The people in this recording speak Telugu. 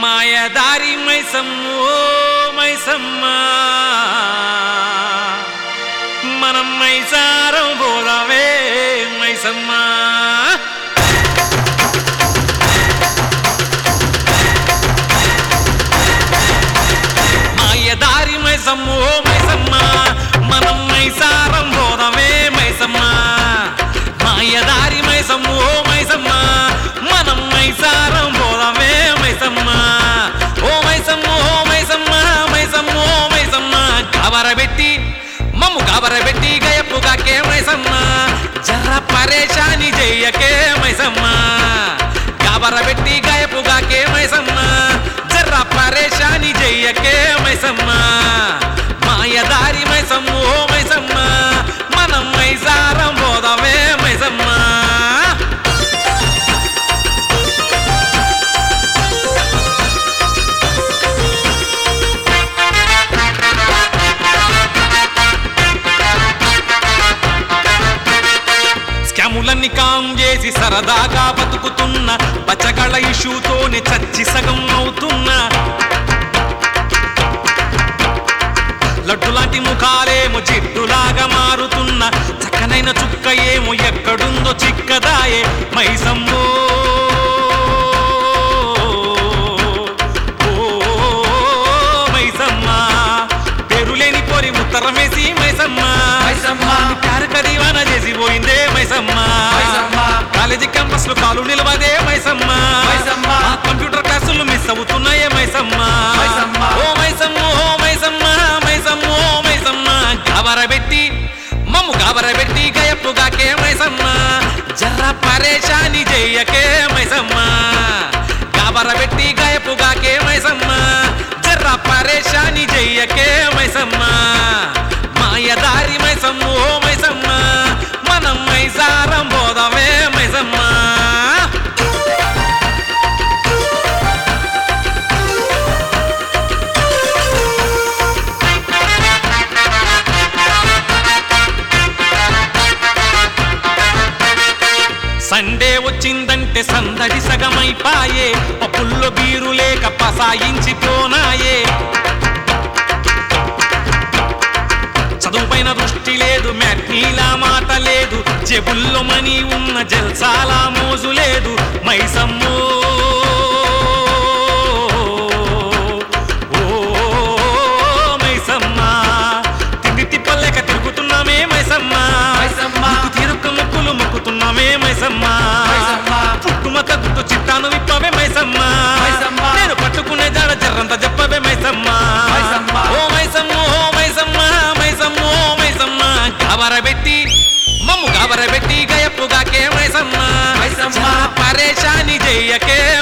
మాయదారి మైసమ్మో మైసమ్మ మనం మైసారం పోదావే మైసమ్మ మాయదారి మైసమ్మో మైసమ్మ మనం మైసారం పోదామే మైసమ్మ మాయదారి మైసమ్మో మైసమ్మ మనం మైసారం పోదామే మైసమ్మ ఓ మైసమ్మ ఓ మైసమ్మ మైసమ్మ ఓ మైసమ్మ కవరబెట్టి మమ్ము కవరబెట్టి గయప్పుగాకే మైసమ్మ జర్ర పరేషాని చెయ్యకే మైసమ్మ కవరబెట్టి గయప్పుగాకే మైసమ్మ జర్ర పరేషాని చెయ్యకే మైసమ్మ మాయదారి మైసమ్మ ఓ మైసమ్మ మనం మైసారం పోదామే మైసమ్మ స్కాములన్నీ కాం చేసి సరదాగా బతుకుతున్న పచ్చగళ ఇష్యూతోనే చచ్చి సగం అవుతున్నా లడ్డు లాంటి ముఖాలేమో జిడ్డులాగా మారుతున్న చక్కనైన చుక్క ఏమో ఎక్కడుందో చిక్కదాయే మైసమ్మో ఓ మైసమ్మ పేరులేని పోరి ఉత్తరమేసి మైసమ్మ మైసమ్మ. ప్యారు కదీవాన చేసి పోయిందే మైసమ్మ మైసమ్మ. కాలేజీ క్యాంపస్ లో కాలు నిలవదే మైసమ్మ మైసమ్మ. ఆ కంప్యూటర్ క్లాసులు మిస్ అవుతున్నాయే మైసమ్మ మైసమ్మ. ఓ మైసమ్మ ఓ మైసమ్మ మైసమ్మ ఓ మైసమ్మ గాబరబెట్టి మమ్ము గాబరబెట్టి గయప్పుగాకే మైసమ్మ జర్ర పరేషాని చెయ్యకే మైసమ్మ గాబరబెట్టి గయప్పుగాకే మైసమ్మ జర్ర పరేషాని చెయ్యకే మైసమ్మ మాయదారి మైసమ్మ ఓ మైసమ్మ మనం మైసారం పోదామే మైసమ్మ సండే వచ్చిందంటే సందడి సగమైపాయే పప్పుల్లో బీరు లేక పసాయించిపోనాయే చదువుపైన దృష్టి లేదు మ్యాట్నీలా మాట లేదు జేబుల్లో మనీ ఉన్న జల్సాలా మోజు లేదు మైసమ్మో ఓ మైసమ్మ తిండి తిప్పలేక తిరుగుతున్నామే మైసమ్మ మైసమ్మ. నీకు తీరొక్క మొక్కులు మొక్కుతున్నామే మైసమ్మ మైసమ్మ. పుట్టుమ తగ్గుతూ చిట్టాను విప్పవే మైసమ్మ మైసమ్మ. నేను పట్టుకునే జాడ జర్రంత చెప్పవే మైసమ్మ మైసమ్మ. ఓ మైసమ్మ ఓ మైసమ్మ మైసమ్మ ఓ మైసమ్మ గాబరబెట్టి మమ్ము గాబరబెట్టి గయప్పుగాకే మైసమ్మ మైసమ్మ. జర పరేషాని చెయ్యకే